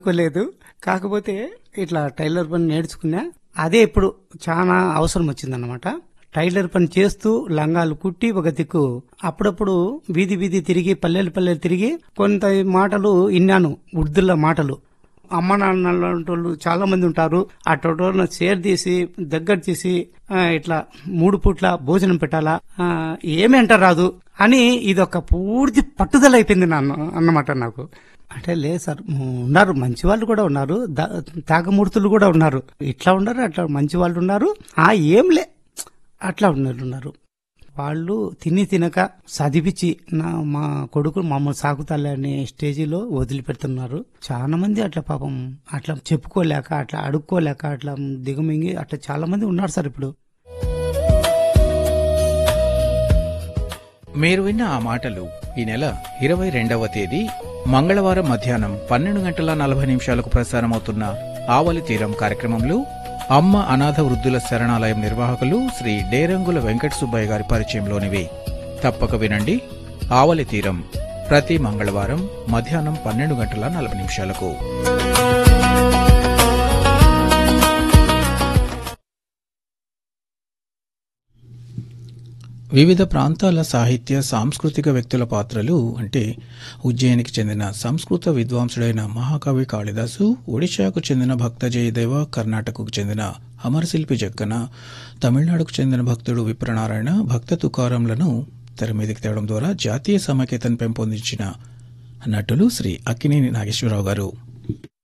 లేదు కాకపోతే ఇట్లా టైలర్ పని నేర్చుకున్నా అదే ఇప్పుడు చాలా అవసరం వచ్చిందన్నమాట టైలర్ పని చేస్తూ లంగాలు కుట్టి ఒక దిక్కు అప్పుడప్పుడు వీధి వీధి తిరిగి పల్లెలు పల్లెలు తిరిగి కొంత మాటలు విన్నాను ఉర్దుల మాటలు అమ్మ నాన్న వాళ్ళు చాలా మంది ఉంటారు ఆ టోటోలను షేర్ తీసి దగ్గర తీసి ఆ, ఇట్లా మూడు పూట్ల భోజనం పెట్టాలా ఆ, ఏమీ అంట రాదు అని ఇదొక పూర్తి పట్టుదల అయిపోయింది నాన్న అన్నమాట నాకు అంటే లేదు సార్ ఉన్నారు మంచి వాళ్ళు కూడా ఉన్నారు దా- తాగమూర్తులు కూడా ఉన్నారు ఇట్లా ఉన్నారు అట్లా మంచి వాళ్ళు ఉన్నారు ఆ ఏం లే అట్లా ఉన్నారు ఉన్నారు వాళ్ళు తిని తినక చదివించి నా మా కొడుకు మమ్మల్ని సాకుతాలే అనే స్టేజిలో వదిలిపెడుతున్నారు చాలా మంది అట్లా పాపం అట్లా చెప్పుకోలేక అట్లా అడుక్కోలేక అట్లా దిగమింగి అట్లా చాలా మంది ఉన్నారు సార్ ఇప్పుడు మీరు విన్న ఆ మాటలు ఈ నెల ఇరవై రెండవ తేదీ మంగళవారం మధ్యాహ్నం పన్నెండు గంటల నలభై నిమిషాలకు ప్రసారమవుతున్న ఆవలి తీరం కార్యక్రమంలో అమ్మ అనాథ వృద్ధుల శరణాలయం నిర్వాహకులు శ్రీ డేరంగుల వెంకట సుబ్బయ్య గారి పరిచయంలోనివి తప్పక వినండి ఆవలి తీరం ప్రతి మంగళవారం మధ్యాహ్నం పన్నెండు గంటల నలభై నిమిషాలకు వివిధ ప్రాంతాల సాహిత్య సాంస్కృతిక వ్యక్తుల పాత్రలు అంటే ఉజ్జయినికి చెందిన సంస్కృత విద్వాంసుడైన మహాకవి కాళిదాసు ఒడిశాకు చెందిన భక్త జయదేవ కర్ణాటకకు చెందిన అమరశిల్పి జక్కన తమిళనాడుకు చెందిన భక్తుడు విప్రనారాయణ భక్త తుకారంలను తెర మీదకి తేవడం ద్వారా జాతీయ సమైక్యతను పెంపొందించిన నటులు శ్రీ అక్కినేని నాగేశ్వరరావు గారు